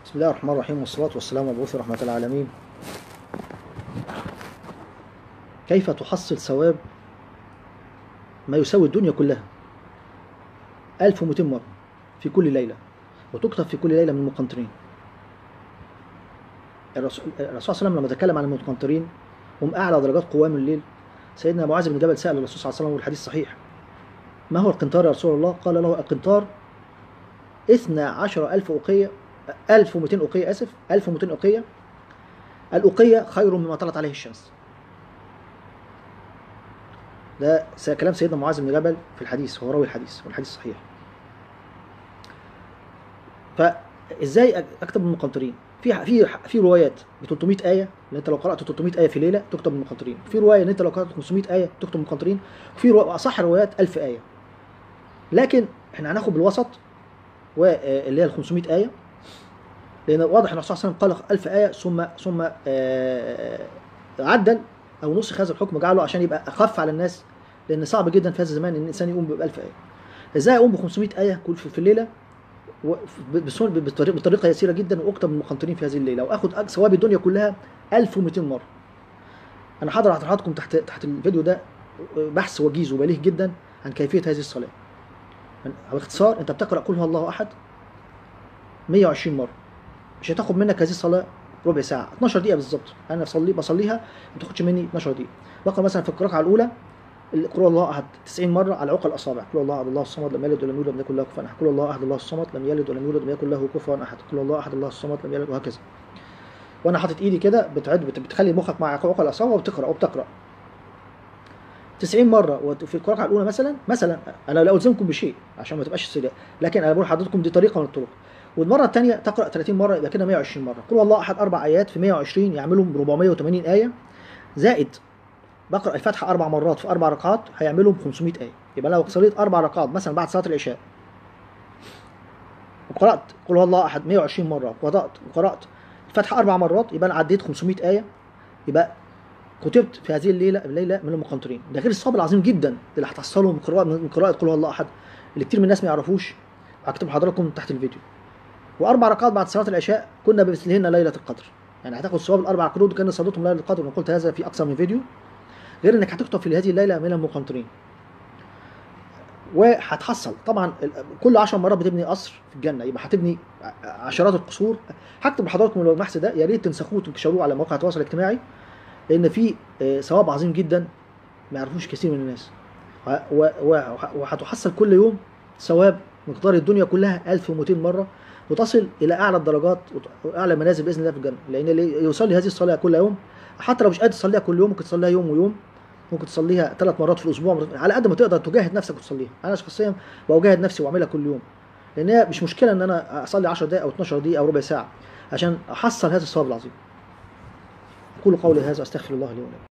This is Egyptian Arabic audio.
بسم الله الرحمن الرحيم والصلاة والسلام على مبعوث رحمة العالمين كيف تحصل ثواب ما يساوي الدنيا كلها 1200 مرة في كل ليلة وتكتب في كل ليلة من المقنطرين الرسول الرسول صلى الله عليه وسلم لما تكلم عن المقنطرين هم أعلى درجات قوام الليل سيدنا معاذ بن جبل سأل الرسول صلى الله عليه وسلم والحديث صحيح ما هو القنطار يا رسول الله قال له القنطار اثنى عشر ألف أوقية 1200 أوقية آسف 1200 أوقية الأوقية خير مما طلعت عليه الشمس ده كلام سيدنا معاذ بن جبل في الحديث هو راوي الحديث والحديث صحيح فازاي اكتب المقنطرين في في في روايات ب 300 ايه ان انت لو قرات 300 ايه في ليله تكتب المقنطرين في روايه ان انت لو قرات 500 ايه تكتب المقنطرين وفي رو... اصح الروايات 1000 ايه لكن احنا هناخد بالوسط واللي هي ال 500 ايه لان واضح ان الرسول صلى الله عليه وسلم قال 1000 ايه ثم ثم عدل او نسخ هذا الحكم جعله عشان يبقى اخف على الناس لان صعب جدا في هذا الزمان ان الانسان يقوم ب 1000 ايه ازاي اقوم ب 500 ايه كل في الليله بطريقه يسيره جدا واكتب من المقنطرين في هذه الليله واخد ثواب الدنيا كلها 1200 مره انا حاضر على حضراتكم تحت تحت الفيديو ده بحث وجيز وبليغ جدا عن كيفيه هذه الصلاه باختصار انت بتقرا قل هو الله احد 120 مره مش هتاخد منك هذه الصلاه ربع ساعه 12 دقيقه بالظبط انا بصلي بصليها ما تاخدش مني 12 دقيقه بقرا مثلا في القراءه الاولى قل الله احد 90 مره على عقل الاصابع قل الله احد الله الصمد لم يلد ولم يولد ولم يكن له كفوا احد قل الله احد الله الصمد لم يلد ولم يولد ولم يكن له كفوا احد قل الله احد الله الصمد لم يلد وهكذا وانا حاطط ايدي كده بتعد بتخلي مخك مع عقل الاصابع وبتقرا وبتقرا 90 مره وفي القراءه الاولى مثلا مثلا انا لا الزمكم بشيء عشان ما تبقاش سريع لكن انا بقول لحضرتك دي طريقه من الطرق والمره الثانيه تقرا 30 مره يبقى كده 120 مره قل الله احد اربع ايات في 120 يعملوا 480 ايه زائد بقرا الفاتحه اربع مرات في اربع ركعات هيعملوا 500 ايه يبقى لو صليت اربع ركعات مثلا بعد صلاه العشاء وقرات قل هو الله احد 120 مره وقرات وقرات الفاتحه اربع مرات يبقى انا عديت 500 ايه يبقى كتبت في هذه الليله الليله من المقنطرين ده غير الصبر العظيم جدا اللي هتحصله من قراءه من قراءه قل هو الله احد اللي كتير من الناس ما يعرفوش هكتب لحضراتكم تحت الفيديو واربع ركعات بعد صلاه العشاء كنا بمثلهن ليله القدر يعني هتاخد ثواب الاربع قنوت كان صلاتهم ليله القدر وانا قلت هذا في اكثر من فيديو غير انك هتكتب في هذه الليله من المقنطرين وهتحصل طبعا كل 10 مرات بتبني قصر في الجنه يبقى هتبني عشرات القصور هكتب لحضراتكم البحث ده يا ريت تنسخوه وتنشروه على مواقع التواصل الاجتماعي لان في ثواب عظيم جدا ما يعرفوش كثير من الناس وهتحصل كل يوم ثواب مقدار الدنيا كلها 1200 مره وتصل الى اعلى الدرجات واعلى منازل باذن الله في الجنه لان اللي يصلي هذه الصلاه كل يوم حتى لو مش قادر تصليها كل يوم ممكن تصليها يوم ويوم ممكن تصليها ثلاث مرات في الاسبوع على قد ما تقدر تجاهد نفسك وتصليها انا شخصيا بجاهد نفسي واعملها كل يوم لان هي مش مشكله ان انا اصلي 10 دقائق او 12 دقيقه او ربع ساعه عشان احصل هذا الثواب العظيم اقول قولي هذا استغفر الله لي ولكم